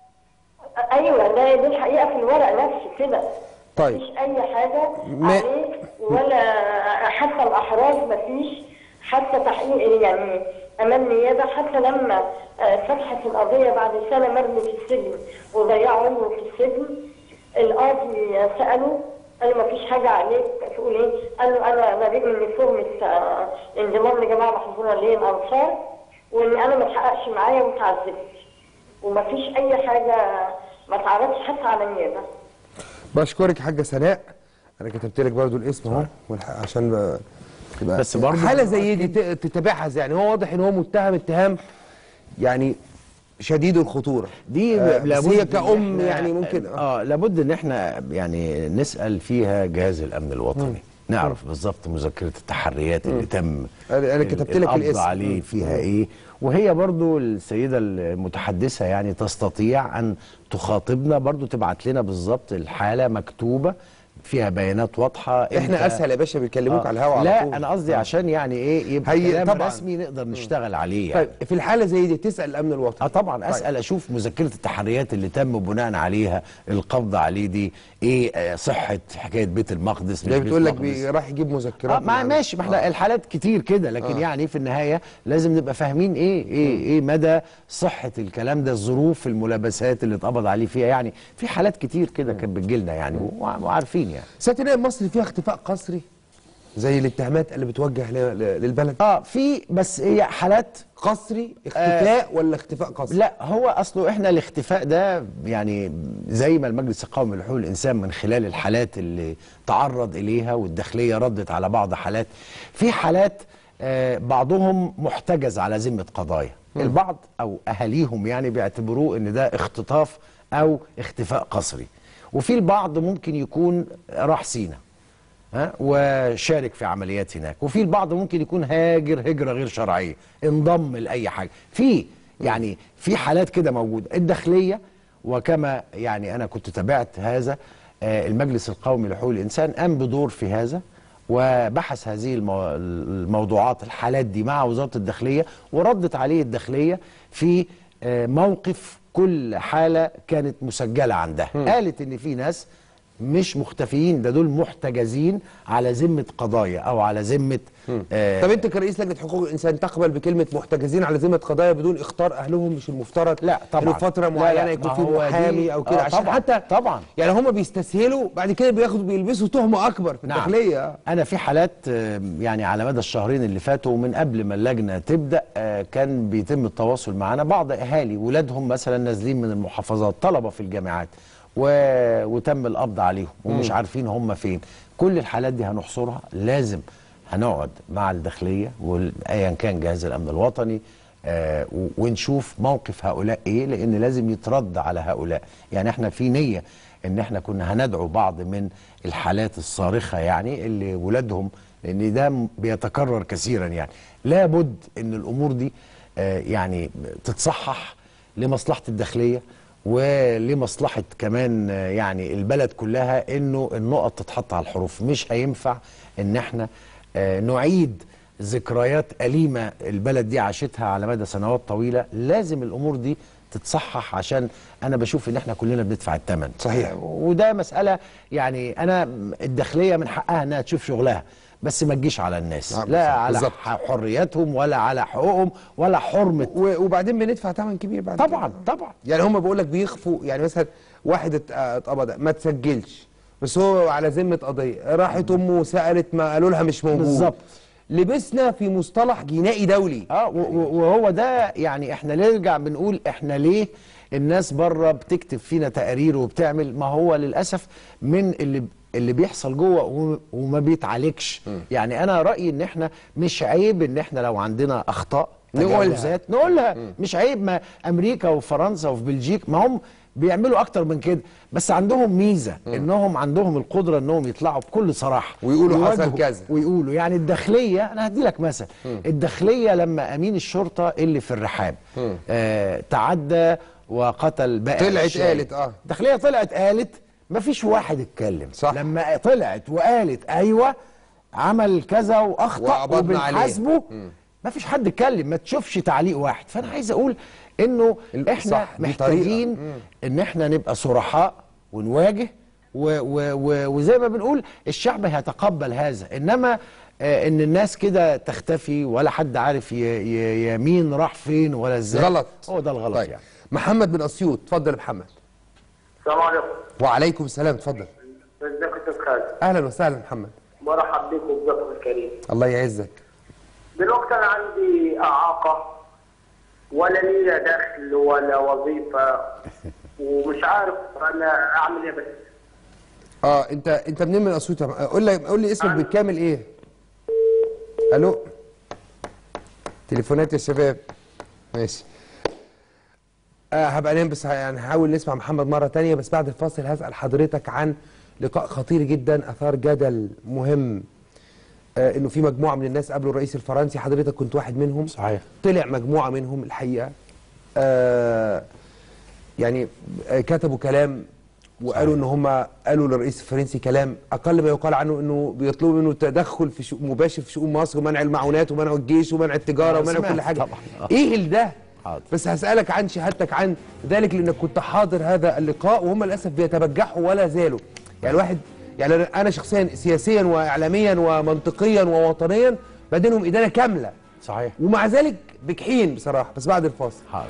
ايوه ده دي الحقيقه في الورق نفسه كده طيب. مفيش اي حاجه ما- عليه ولا حتى الاحراز مفيش حتى تحقيق يعني امام نيابه حتى لما آه، فتحت القضيه بعد سنه مرمي في السجن وضيع عمره في السجن القاضي ساله قال له مفيش حاجه عليك تقول ايه؟ قال له انا بريء من تهمه آه، انضمام لجماعه محظوره اللي هي الانصار وان انا ما اتحققش معايا واتعذبت ومفيش اي حاجه ما اتعرضش حتى على النيابه بشكرك حاجه سناء انا كتبت لك برضو الاسم اهو والح- عشان ب- تبقى بس برضو- حاله زي دي ت- تتابعها يعني هو واضح ان هو متهم اتهام يعني شديد الخطوره دي آه، بس لابد هي إن كأم إحنا- يعني ممكن اه لابد ان احنا يعني نسال فيها جهاز الامن الوطني نعرف بالظبط مذكره التحريات اللي تم أنا- أنا ال- كتبت لك القبض الاسم. عليه مم. فيها ايه وهي برضو السيده المتحدثه يعني تستطيع ان تخاطبنا برضو تبعت لنا بالظبط الحاله مكتوبه فيها بيانات واضحه احنا إمتى- اسهل يا باشا بيكلموك آه. على الهوا على لا طول. انا قصدي عشان يعني ايه يبقى هي- كلام طبعاً. رسمي نقدر نشتغل عليه يعني. طيب في الحاله زي دي تسال الامن الوطني اه طبعا اسال اشوف مذكره التحريات اللي تم بناء عليها القبض عليه دي ايه آه، صحه حكايه بيت المقدس مش ده بيت بتقول لك المقدس. بي- راح يجيب اه مذكرات ما من ماشي ما عنده. احنا الحالات كتير كده لكن آه. يعني في النهايه لازم نبقى فاهمين ايه ايه ايه مدى صحه الكلام ده الظروف الملابسات اللي اتقبض عليه فيها يعني في حالات كتير كده كانت بتجيلنا يعني وع- وعارفين يعني سياده النائب مصر فيها اختفاء قسري زي الاتهامات اللي بتوجه ل- ل- للبلد اه في بس هي حالات قسري اختفاء ولا اختفاء قسري لا هو اصله احنا الاختفاء ده يعني زي ما المجلس القومي لحقوق الانسان من خلال الحالات اللي تعرض اليها والداخليه ردت على بعض حالات في حالات آه بعضهم محتجز على ذمه قضايا البعض او اهاليهم يعني بيعتبروه ان ده اختطاف او اختفاء قسري وفي البعض ممكن يكون راح سينا ها وشارك في عمليات هناك وفي البعض ممكن يكون هاجر هجره غير شرعيه انضم لاي حاجه في يعني في حالات كده موجوده الداخليه وكما يعني انا كنت تابعت هذا آه، المجلس القومي لحقوق الانسان قام بدور في هذا وبحث هذه المو- الموضوعات الحالات دي مع وزاره الداخليه وردت عليه الداخليه في آه، موقف كل حاله كانت مسجله عندها قالت ان في ناس مش مختفيين ده دول محتجزين على ذمه قضايا او على ذمه آه طب انت كرئيس لجنه حقوق الانسان تقبل بكلمه محتجزين على ذمه قضايا بدون اختار اهلهم مش المفترض لا طبعا إنه فتره لا، معينه لا، يكون ما في هو دي- محامي او كده آه، عشان طبعاً، حتى طبعاً. يعني هم بيستسهلوا بعد كده بياخدوا بيلبسوا تهمه اكبر في نعم. الداخليه انا في حالات آه، يعني على مدى الشهرين اللي فاتوا ومن قبل ما اللجنه تبدا آه، كان بيتم التواصل معنا بعض اهالي ولادهم مثلا نازلين من المحافظات طلبه في الجامعات و... وتم القبض عليهم ومش عارفين هم فين كل الحالات دي هنحصرها لازم هنقعد مع الداخليه وايا كان جهاز الامن الوطني آه و- ونشوف موقف هؤلاء ايه لان لازم يترد على هؤلاء يعني احنا في نيه ان احنا كنا هندعو بعض من الحالات الصارخه يعني اللي ولادهم لان ده م- بيتكرر كثيرا يعني لابد ان الامور دي آه يعني تتصحح لمصلحه الداخليه ولمصلحه كمان آه، يعني البلد كلها انه النقط تتحط على الحروف مش هينفع ان احنا آه، نعيد ذكريات أليمة البلد دي عاشتها على مدى سنوات طويلة لازم الأمور دي تتصحح عشان أنا بشوف إن إحنا كلنا بندفع الثمن صحيح. وده مسألة يعني أنا الداخلية من حقها إنها تشوف شغلها بس ما تجيش على الناس نعم، لا على بالظبط. ح- حرياتهم ولا على حقوقهم ولا حرمة و- وبعدين بندفع ثمن كبير بعد طبعا كده. طبعا يعني هم بيقول لك بيخفوا يعني مثلا واحد ات- اتقبض ما تسجلش بس هو على ذمه قضيه راحت امه سالت ما قالوا لها مش موجود بالظبط. لبسنا في مصطلح جنائي دولي اه و- و- وهو ده يعني احنا نرجع بنقول احنا ليه الناس بره بتكتب فينا تقارير وبتعمل ما هو للاسف من اللي اللي بيحصل جوه و- وما بيتعالجش يعني انا رايي ان احنا مش عيب ان احنا لو عندنا اخطاء نقولها. تجاوزات نقولها مش عيب ما امريكا وفرنسا وفي بلجيك ما هم بيعملوا اكتر من كده بس عندهم ميزه انهم عندهم القدره انهم يطلعوا بكل صراحه ويقولوا حصل ويواجهوا- كذا. ويقولوا يعني الداخليه انا هدي لك مثل الداخليه لما امين الشرطه اللي في الرحاب آه تعدى وقتل باقي طلعت الشاي. قالت، آه. الداخليه طلعت قالت مفيش واحد اتكلم صح. لما طلعت وقالت ايوه عمل كذا واخطا وقبضنا عليه. وبنحاسبه مفيش حد اتكلم ما تشوفش تعليق واحد فانا عايز اقول انه ال- احنا صح، دي محتاجين طريقة. ان احنا نبقى صرحاء ونواجه و و و وزي ما بنقول الشعب هيتقبل هذا انما آه ان الناس كده تختفي ولا حد عارف ي- ي- يمين راح فين ولا ازاي غلط هو ده الغلط طيب يعني محمد بن اسيوط اتفضل يا محمد السلام عليكم وعليكم السلام اتفضل ازيك يا استاذ خالد اهلا وسهلا محمد مرحب بك وبضيفك الكريم الله يعزك دلوقتي انا عندي اعاقه ولا لي دخل ولا وظيفه ومش عارف انا اعمل ايه بس اه انت انت منين من اسيوط يا م- قول لي قول لي اسمك أنا- بالكامل ايه الو تليفونات يا شباب ماشي آه هبقى نام بس ه- يعني هحاول نسمع محمد مره تانية بس بعد الفاصل هسال حضرتك عن لقاء خطير جدا اثار جدل مهم آه انه في مجموعه من الناس قابلوا الرئيس الفرنسي حضرتك كنت واحد منهم صحيح. طلع مجموعه منهم الحقيقه آه يعني آه، كتبوا كلام وقالوا ان هم قالوا للرئيس الفرنسي كلام اقل ما يقال عنه انه بيطلبوا منه التدخل في شؤون مباشر في شؤون مصر ومنع المعونات ومنع الجيش ومنع التجاره آه، ومنع سمعت كل حاجه طبعاً. آه. ايه ده حاضر. بس هسالك عن شهادتك عن ذلك لانك كنت حاضر هذا اللقاء وهم للاسف بيتبجحوا ولا زالوا يعني الواحد يعني انا شخصيا سياسيا واعلاميا ومنطقيا ووطنيا بدينهم ادانه كامله صحيح ومع ذلك بجحين بصراحه بس بعد الفاصل حاضر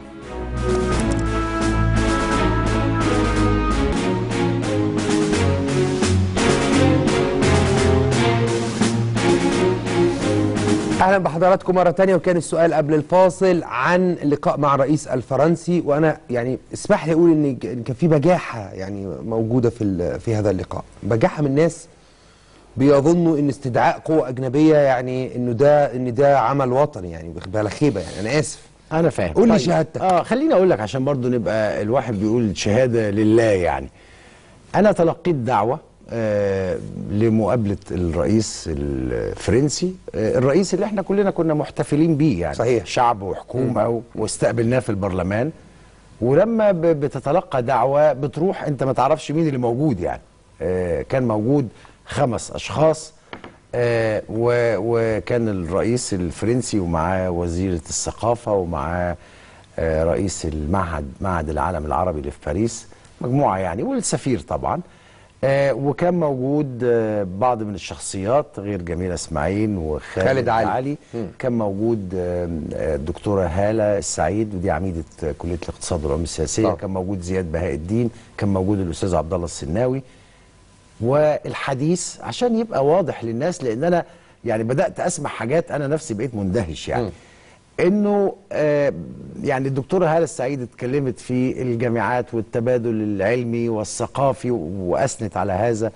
اهلا بحضراتكم مره تانية وكان السؤال قبل الفاصل عن اللقاء مع الرئيس الفرنسي وانا يعني اسمح لي اقول ان ج- إن كان في بجاحه يعني موجوده في ال- في هذا اللقاء بجاحه من الناس بيظنوا ان استدعاء قوه اجنبيه يعني انه ده ان ده عمل وطني يعني بلا خيبه يعني انا اسف انا فاهم قول لي شهادتك. اه خليني اقول لك عشان برضو نبقى الواحد بيقول شهاده لله يعني انا تلقيت دعوه آه لمقابله الرئيس الفرنسي آه الرئيس اللي احنا كلنا كنا محتفلين بيه يعني صحيح. شعب وحكومه و- واستقبلناه في البرلمان ولما ب- بتتلقى دعوه بتروح انت ما تعرفش مين اللي موجود يعني آه كان موجود خمس اشخاص آه و- وكان الرئيس الفرنسي ومعاه وزيره الثقافه ومعاه آه رئيس المعهد معهد العالم العربي اللي في باريس مجموعه يعني والسفير طبعا آه وكان موجود آه بعض من الشخصيات غير جميله اسماعيل وخالد خالد علي. علي كان موجود آه، آه، الدكتوره هاله السعيد ودي عميده آه، كليه الاقتصاد والعلوم السياسيه طبعا. كان موجود زياد بهاء الدين كان موجود الاستاذ عبد الله السناوي والحديث عشان يبقى واضح للناس لان انا يعني بدات اسمع حاجات انا نفسي بقيت مندهش يعني انه آه يعني الدكتوره هاله السعيد اتكلمت في الجامعات والتبادل العلمي والثقافي واثنت على هذا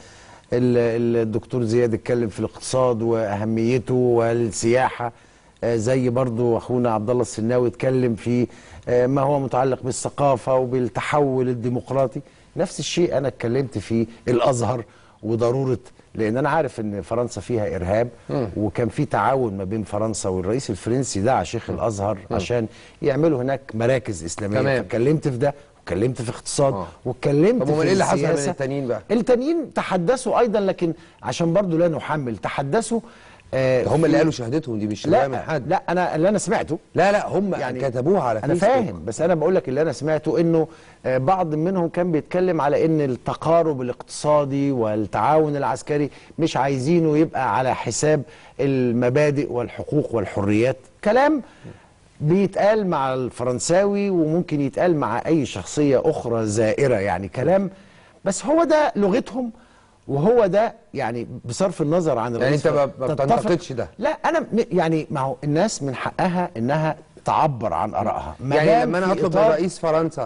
ال- الدكتور زياد اتكلم في الاقتصاد واهميته والسياحه آه زي برضو اخونا عبد الله السناوي اتكلم في آه ما هو متعلق بالثقافه وبالتحول الديمقراطي نفس الشيء انا اتكلمت في الازهر وضروره لان انا عارف ان فرنسا فيها ارهاب وكان في تعاون ما بين فرنسا والرئيس الفرنسي دعا شيخ الازهر عشان يعملوا هناك مراكز اسلاميه تمام. فاتكلمت في ده واتكلمت في اقتصاد آه. واتكلمت طب امال في ايه اللي حصل من السياسة. التانيين بقى؟ التانيين تحدثوا ايضا لكن عشان برضو لا نحمل تحدثوا آه هم اللي في- قالوا شهادتهم دي مش رواية من لا حد لا انا اللي انا سمعته لا لا هم يعني يعني كتبوها على انا فيسبوك. فاهم بس انا بقول لك اللي انا سمعته انه آه، بعض منهم كان بيتكلم على ان التقارب الاقتصادي والتعاون العسكري مش عايزينه يبقى على حساب المبادئ والحقوق والحريات كلام بيتقال مع الفرنساوي وممكن يتقال مع اي شخصيه اخرى زائره يعني كلام بس هو ده لغتهم وهو ده يعني بصرف النظر عن يعني الرئيس أنت ما- ما تتفق- بتنتقدش ده؟ لا انا م- يعني ما هو الناس من حقها انها تعبر عن ارائها ما يعني دام لما انا في هطلب إطار- من رئيس فرنسا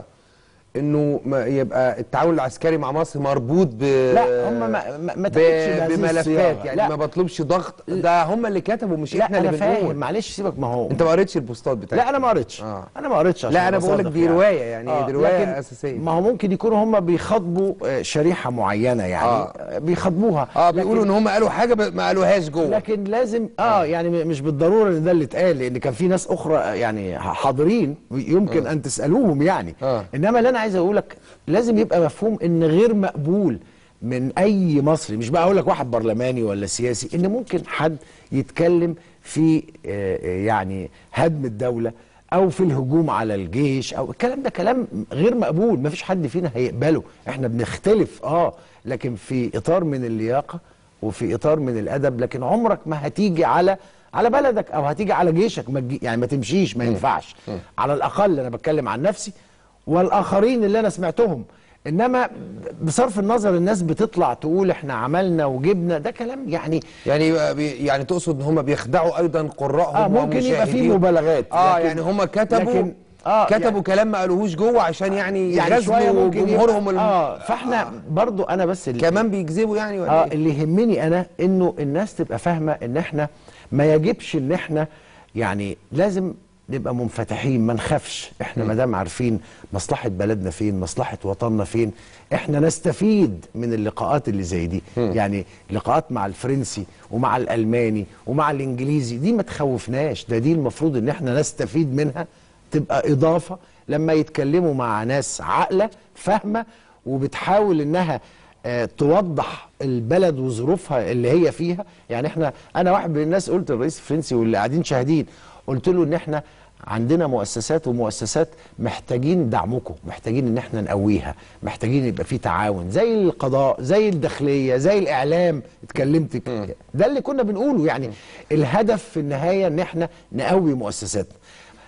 انه ما يبقى التعاون العسكري مع مصر مربوط ب لا، هم ما- ما- ما ب- تاخدش بهذه بملفات الصياغة. يعني لا. ما بطلبش ضغط ده هم اللي كتبوا مش لا احنا انا اللي فاهم بنقول معلش سيبك ما هو انت ما قريتش البوستات بتاعتي لا انا ما قريتش آه. انا ما قريتش عشان لا، أنا أبقى بقول لك صادق دي رواية يعني، دي رواية لكن أساسية. ما هو ممكن يكونوا هم بيخاطبوا آه، شريحه معينه يعني آه. آه. بيخاطبوها اه بيقولوا لكن- ان هم قالوا حاجه ب- ما قالوهاش جوه لكن لازم اه يعني م- مش بالضروره ان ده اللي اتقال لان كان في ناس اخرى آه، يعني حاضرين يمكن ان تسالوهم يعني آه. انما اللي انا عايز اقول لك لازم يبقى مفهوم ان غير مقبول من اي مصري مش بقى اقول لك واحد برلماني ولا سياسي ان ممكن حد يتكلم في آه، آه، يعني هدم الدوله او في الهجوم على الجيش او الكلام ده كلام غير مقبول مفيش حد فينا هيقبله احنا بنختلف اه لكن في اطار من اللياقه وفي اطار من الادب لكن عمرك ما هتيجي على على بلدك او هتيجي على جيشك ما تجي يعني ما تمشيش ما ينفعش على الاقل انا بتكلم عن نفسي والاخرين اللي انا سمعتهم انما بصرف النظر الناس بتطلع تقول احنا عملنا وجبنا ده كلام يعني يعني يبقى بي يعني تقصد ان هم بيخدعوا ايضا قراءهم اه ممكن يبقى في ومشاهديهم. مبالغات اه لكن- يعني هم كتبوا لكن آه كتبوا يعني كلام ما قالوهوش جوه عشان يعني, يعني شويه يغزلوا ممكن جمهورهم يبقى- الم... اه فاحنا برضو انا بس اللي كمان بيكذبوا يعني ولا اه إيه؟ اللي يهمني انا انه الناس تبقى فاهمه ان احنا ما يجبش ان احنا يعني لازم نبقى منفتحين ما نخافش احنا ما دام عارفين مصلحه بلدنا فين مصلحه وطننا فين احنا نستفيد من اللقاءات اللي زي دي يعني لقاءات مع الفرنسي ومع الالماني ومع الانجليزي دي ما تخوفناش ده دي المفروض ان احنا نستفيد منها تبقى اضافه لما يتكلموا مع ناس عاقله فاهمه وبتحاول انها آه، توضح البلد وظروفها اللي هي فيها يعني احنا انا واحد من الناس قلت للرئيس الفرنسي واللي قاعدين شاهدين قلت له ان احنا عندنا مؤسسات ومؤسسات محتاجين دعمكم محتاجين ان احنا نقويها محتاجين يبقى في تعاون زي القضاء زي الداخليه زي الاعلام اتكلمت ك- ده اللي كنا بنقوله يعني الهدف في النهايه ان احنا نقوي مؤسساتنا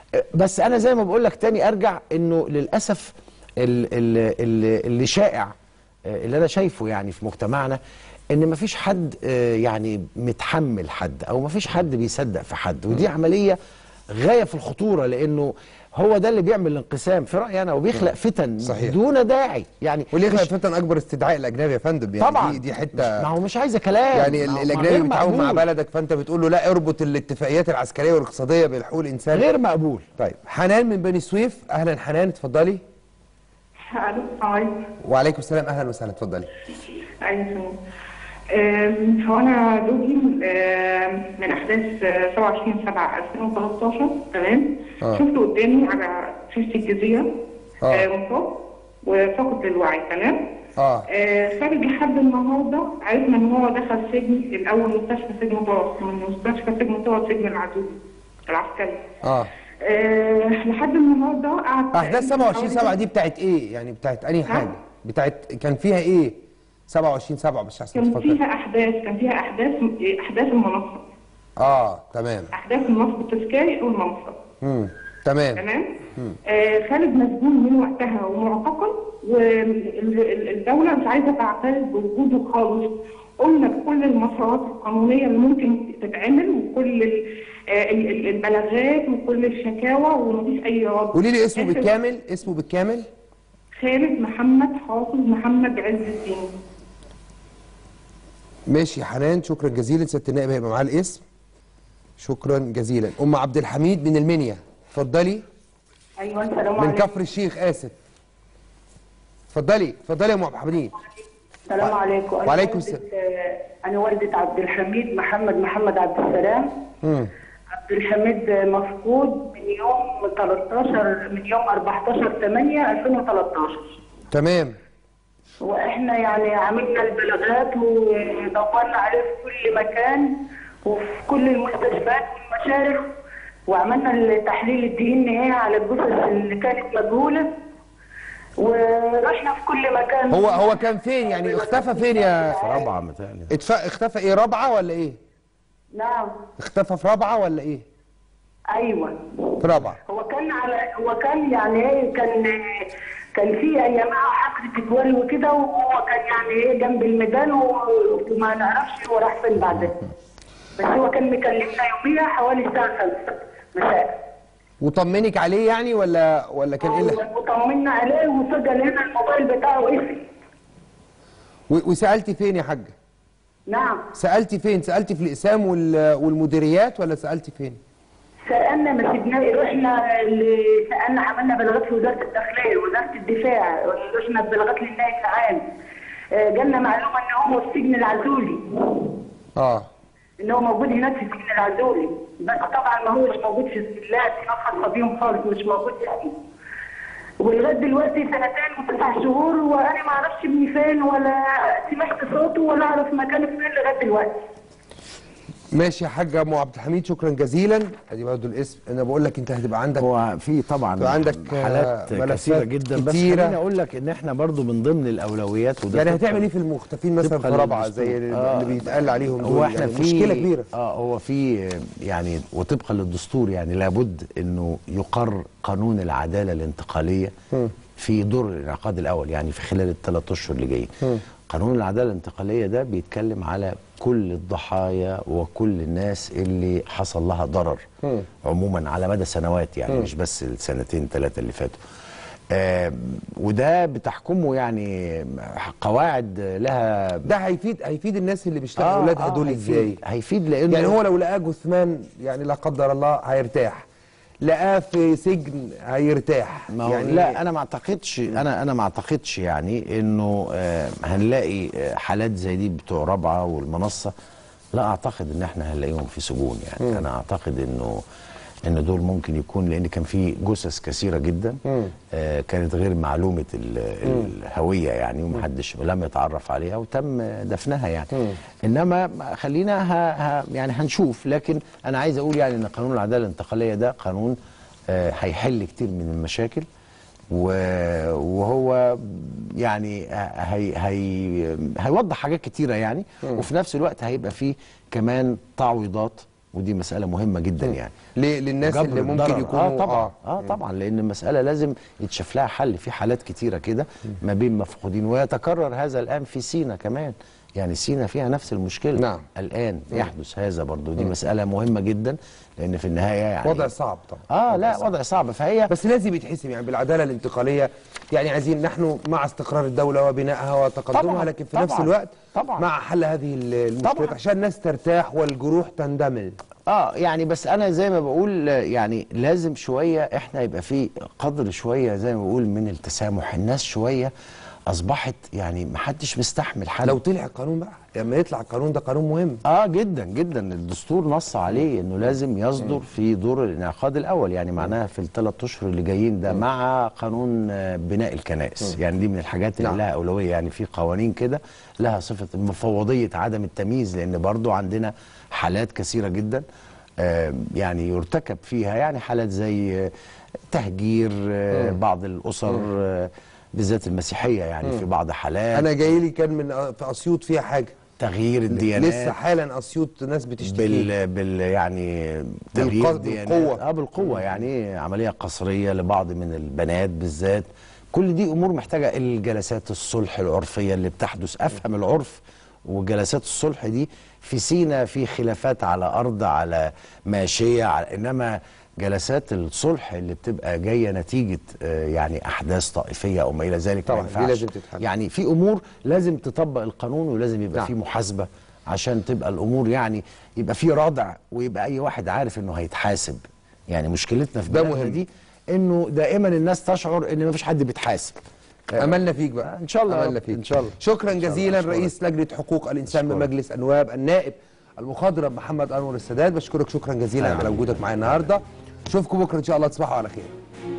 بس انا زي ما بقول لك تاني ارجع انه للاسف ال- ال- ال- اللي شائع آه، اللي انا شايفه يعني في مجتمعنا ان مفيش حد آه، يعني متحمل حد او مفيش حد بيصدق في حد ودي عمليه غايه في الخطوره لانه هو ده اللي بيعمل الانقسام في رايي انا وبيخلق فتن صحيح. دون داعي يعني واللي يخلق مش- فتن اكبر استدعاء الاجنبي يا فندم يعني طبعا دي, دي مش- حته ما هو مش عايزه كلام يعني ما هو- ما الاجنبي غير بيتعاون مع مقبول. بلدك فانت بتقول له لا اربط الاتفاقيات العسكريه والاقتصاديه بحقوق الانسان غير مقبول طيب حنان من بني سويف اهلا حنان اتفضلي الو هاي وعليكم السلام اهلا وسهلا اتفضلي ايوه تمام أم، هو انا زوجي أم، من احداث آه، 27 7 2013 تمام آه. شفته قدامي على شاشه الجزيره آه. آه، مصاب وفقد للوعي تمام اه آه، خارج لحد النهارده عرفنا ان هو دخل سجن الاول مستشفى سجن متوسط من مستشفى سجن متوسط سجن العدو العسكري اه آه، لحد النهارده قعد احداث 27 حوالي 7 دي بتاعت ايه يعني بتاعت انهي نعم. حاجه بتاعت كان فيها ايه 27 7 مش عشان كان تفكر فيها احداث كان فيها احداث احداث المنصه اه تمام احداث النصب التذكاري او المنصب امم تمام تمام آه خالد مسجون من وقتها ومعتقل والدوله مش عايزه تعترف بوجوده خالص قلنا بكل المسارات القانونيه اللي ممكن تتعمل وكل ال- آه، ال- ال- البلاغات وكل الشكاوى ومفيش اي رد قولي لي اسمه آخر- بالكامل اسمه بالكامل خالد محمد حافظ محمد عز الدين ماشي يا حنان شكرا جزيلا سياده النائب هيبقى معاه الاسم شكرا جزيلا ام عبد الحميد من المنيا اتفضلي ايوه السلام من عليكم كفر الشيخ اسف اتفضلي اتفضلي يا ام عبد الحميد السلام عليكم أنا وعليكم والدة- السلام. آه، أنا والدة عبد الحميد محمد محمد عبد السلام مم. عبد الحميد مفقود من يوم 13 من يوم 14 8 2013 تمام واحنا يعني عملنا البلاغات ودورنا عليه في كل مكان وفي كل المستشفيات والمشارف وعملنا التحليل الدي ان ايه على الجثث اللي كانت مجهوله ورحنا في كل مكان هو هو كان فين يعني اختفى فين يا رابعه متهيألي اتف... اختفى ايه رابعه ولا ايه نعم اختفى في رابعه ولا ايه ايوه في رابعه هو كان على هو كان يعني ايه كان كان في ايامها حقل تتولي وكده وهو كان يعني ايه جنب الميدان و- وما نعرفش هو راح فين بعدين بس هو كان مكلمنا يوميها حوالي الساعه 5 مساء وطمنك عليه يعني ولا ولا كان ايه اللي- وطمنا عليه وسجل لنا الموبايل بتاعه اسمي و- وسالتي فين يا حاجه نعم سالتي فين سالتي في الاقسام وال... والمديريات ولا سالتي فين سالنا ما سيبناه رحنا ل- سالنا عملنا بلاغات في وزاره الداخليه وزاره الدفاع رحنا ببلاغات للنائب العام آه، جالنا معلومه ان هو في السجن العزولي اه ان هو موجود هناك في السجن العزولي بس طبعا ما هوش موجود في السجلات خاصه بيهم خالص مش موجود اسمه ولغايه دلوقتي سنتين وتسع شهور وانا ما اعرفش ابني فين ولا سمعت صوته ولا اعرف مكانه فين لغايه دلوقتي ماشي يا حاجه ام عبد الحميد شكرا جزيلا ادي برضه الاسم انا بقول لك انت هتبقى عندك هو في طبعا في عندك، حالات آه، ملفات كثيره جدا بس كتيرة. خليني اقول لك ان احنا برضو من ضمن الاولويات وده يعني طبقاً- هتعمل ايه في المختفين مثلا طبقاً في رابعه للدستور. زي اللي آه. اللي بيتقال عليهم دول هو احنا يعني في مشكله كبيره اه هو في يعني وطبقا للدستور يعني لابد انه يقر قانون العداله الانتقاليه في دور الانعقاد الاول يعني في خلال الثلاث اشهر اللي جايين قانون العداله الانتقاليه ده بيتكلم على كل الضحايا وكل الناس اللي حصل لها ضرر عموما على مدى سنوات يعني مش بس السنتين ثلاثه اللي فاتوا آه وده بتحكمه يعني قواعد لها ده هيفيد هيفيد الناس اللي بيشتغلوا اولادها دول هيفيد- ازاي هيفيد لانه يعني هو لو لقاه جثمان يعني لا قدر الله هيرتاح لقاه في سجن هيرتاح ما هو يعني لا انا ما اعتقدش انا انا ما اعتقدش يعني انه آه هنلاقي آه، حالات زي دي بتوع رابعه والمنصه لا اعتقد ان احنا هنلاقيهم في سجون يعني انا اعتقد انه ان دول ممكن يكون لان كان في جثث كثيره جدا آه كانت غير معلومه ال- الهويه يعني ومحدش لم يتعرف عليها وتم دفنها يعني انما خلينا ها ها يعني هنشوف لكن انا عايز اقول يعني ان قانون العداله الانتقاليه ده قانون آه، هيحل كتير من المشاكل و- وهو يعني هي هي هيوضح حاجات كتيره يعني وفي نفس الوقت هيبقى فيه كمان تعويضات ودي مساله مهمه جدا يعني ليه للناس جبر اللي ممكن الضرر. يكونوا اه طبعا اه طبعا لان المساله لازم يتشاف لها حل في حالات كتيره كده ما بين مفقودين ويتكرر هذا الان في سينا كمان يعني سينا فيها نفس المشكله نعم. الان يحدث هذا برضو دي مساله مهمه جدا لان في النهايه يعني وضع صعب طبعا اه لا وضع صعب فهي بس لازم يتحسم يعني بالعداله الانتقاليه يعني عايزين نحن مع استقرار الدوله وبنائها وتقدمها طبعاً، لكن في طبعاً، نفس الوقت طبعاً. مع حل هذه ال- المشكلات طبعاً. عشان الناس ترتاح والجروح تندمل اه يعني بس انا زي ما بقول آه، يعني لازم شويه احنا يبقى في قدر شويه زي ما بقول من التسامح الناس شويه اصبحت يعني محدش مستحمل حد لو طلع القانون بقى لما يطلع القانون ده قانون مهم اه جدا جدا الدستور نص عليه انه لازم يصدر في دور الانعقاد الاول يعني معناها في الثلاث اشهر اللي جايين ده مع قانون آه، بناء الكنائس يعني دي من الحاجات اللي نعم. لها اولويه يعني في قوانين كده لها صفه مفوضيه عدم التمييز لان برضو عندنا حالات كثيره جدا آه، يعني يرتكب فيها يعني حالات زي آه، تهجير آه، بعض الاسر آه، بالذات المسيحيه يعني في بعض حالات انا جاي لي كان من في اسيوط فيها حاجه تغيير الديانات لسه حالا اسيوط ناس بتشتكي بال بال يعني تغيير بالق- ديانات بالقوة. اه بالقوه يعني عمليه قسريه لبعض من البنات بالذات كل دي امور محتاجه الجلسات الصلح العرفيه اللي بتحدث افهم العرف وجلسات الصلح دي في سينا في خلافات على ارض على ماشيه على انما جلسات الصلح اللي بتبقى جايه نتيجه آه، يعني احداث طائفيه او ما الى ذلك طبعاً، ما دي ينفعش. لازم تتحل. يعني في امور لازم تطبق القانون ولازم يبقى نعم. في محاسبه عشان تبقى الامور يعني يبقى في ردع ويبقى اي واحد عارف انه هيتحاسب يعني مشكلتنا في ده بلدنا مهم. دي انه دائما الناس تشعر ان مفيش حد بيتحاسب املنا فيك بقى إن شاء الله يا املنا رب، فيك إن شاء الله. شكرا إن شاء الله. جزيلا أشكرك. رئيس لجنه حقوق الانسان أشكرك. بمجلس النواب النائب المخضرم محمد انور السادات بشكرك شكرا جزيلا نعم. على وجودك معايا النهارده اشوفكم بكره ان شاء الله تصبحوا على خير